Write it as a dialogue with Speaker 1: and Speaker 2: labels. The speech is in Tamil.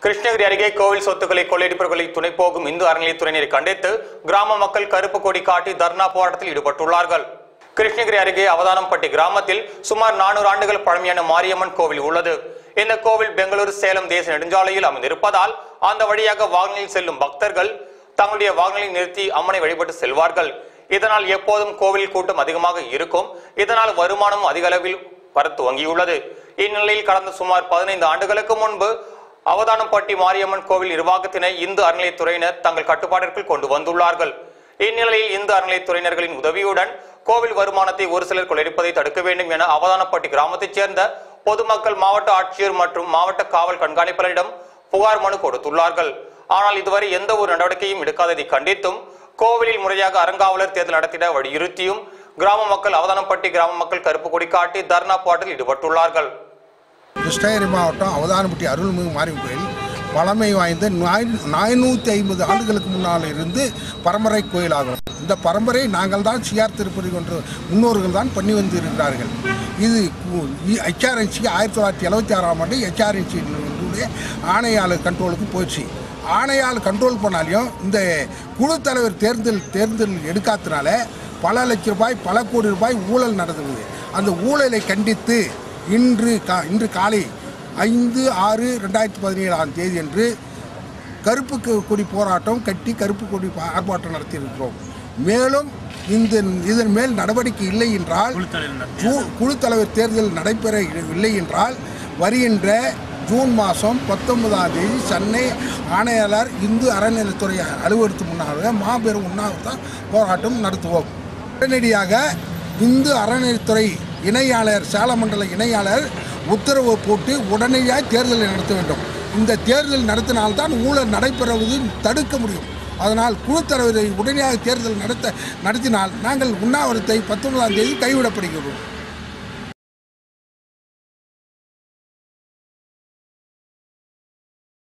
Speaker 1: கிருஷ்ணகிரி அருகே கோவில் சொத்துக்களை கொள்ளையடிப்பவர்களை துணை போகும் இந்து அறநிலையத்துறையினரை கண்டித்து கிராம மக்கள் கருப்பு கொடி காட்டி தர்ணா போராட்டத்தில் ஈடுபட்டுள்ளார்கள் கிருஷ்ணகிரி அருகே அவதானம்பட்டி கிராமத்தில் சுமார் நானூறு ஆண்டுகள் பழமையான மாரியம்மன் கோவில் உள்ளது இந்த கோவில் பெங்களூரு சேலம் தேசிய நெடுஞ்சாலையில் அமைந்திருப்பதால் அந்த வழியாக வாகனங்களில் செல்லும் பக்தர்கள் தங்களுடைய வாகனங்களை நிறுத்தி அம்மனை வழிபட்டு செல்வார்கள் இதனால் எப்போதும் கோவில் கூட்டம் அதிகமாக இருக்கும் இதனால் வருமானம் அதிக அளவில் வர துவங்கியுள்ளது இந்நிலையில் கடந்த சுமார் பதினைந்து ஆண்டுகளுக்கு முன்பு அவதானப்பட்டி மாரியம்மன் கோவில் நிர்வாகத்தினை இந்து அறநிலையத்துறையினர் தங்கள் கட்டுப்பாட்டிற்குள் கொண்டு வந்துள்ளார்கள் இந்நிலையில் இந்து அறநிலையத்துறையினர்களின் உதவியுடன் கோவில் வருமானத்தை ஒரு சிலர் கொள்ளையடிப்பதை தடுக்க வேண்டும் என அவதானப்பட்டி கிராமத்தைச் சேர்ந்த பொதுமக்கள் மாவட்ட ஆட்சியர் மற்றும் மாவட்ட காவல் கண்காணிப்பாளரிடம் புகார் மனு கொடுத்துள்ளார்கள் ஆனால் இதுவரை எந்த ஒரு நடவடிக்கையும் எடுக்காததை கண்டித்தும் கோவிலில் முறையாக அறங்காவலர் தேர்தல் நடத்திட வலியுறுத்தியும் கிராம மக்கள் அவதானப்பட்டி கிராம மக்கள் கருப்பு கொடி காட்டி தர்ணா போராட்டத்தில் ஈடுபட்டுள்ளார்கள்
Speaker 2: கிருஷ்ணகிரி மாவட்டம் அவதானப்பட்டி அருள்மிகு மாரியம்மன் கோயில் பழமை வாய்ந்த நானூற்றி ஐம்பது ஆண்டுகளுக்கு முன்னால் இருந்து பரம்பரை கோயிலாகும் இந்த பரம்பரை நாங்கள் தான் சிஆர் திருப்பதி கொன்ற முன்னோர்கள் தான் பண்ணி வந்து இருக்கிறார்கள் இது ஹெச்ஆர்என்சி ஆயிரத்தி தொள்ளாயிரத்தி எழுபத்தி ஆறாம் ஆண்டு ஹெச்ஆர்என்சி ஆணையாளர் கண்ட்ரோலுக்கு போயிடுச்சு ஆணையாளர் கண்ட்ரோல் பண்ணாலையும் இந்த குழு தலைவர் தேர்தல் தேர்தல் எடுக்காதனால பல லட்ச ரூபாய் பல கோடி ரூபாய் ஊழல் நடந்தது அந்த ஊழலை கண்டித்து இன்று கா இன்று காலை ஐந்து ஆறு ரெண்டாயிரத்தி பதினேழாம் தேதி அன்று கருப்பு கு- கொடி போராட்டம் கட்டி கருப்பு கொடி பா- ஆர்ப்பாட்டம் நடத்தியிருக்கிறோம் மேலும் இந்த இதன் மேல் நடவடிக்கை இல்லை என்றால் ஜூ- குழு தலைவர் தேர்தல் நடைபெற இல்லை என்றால் வருகின்ற ஜூன் மாதம் பத்தொன்பதாம் தேதி சென்னை ஆணையாளர் இந்து அறநிலைத்துறை அலுவலகத்து முன்னாக மாபெரும் உண்ணாவிரத போராட்டம் நடத்துவோம் உடனடியாக இந்து அறநிலைத்துறை இணையாளர் சேலமண்டல இணையாளர் உத்தரவு போட்டு உடனடியாக தேர்தலை நடத்த வேண்டும் இந்த தேர்தல் நடத்தினால்தான் ஊழல் நடைபெறுவது தடுக்க முடியும் அதனால் குழு தலைவரை உடனடியாக தேர்தல் நடத்த நடத்தினால் நாங்கள் உண்ணாவிரத்தை பத்தொன்பதாம் தேதி கைவிடப்படுகிறோம்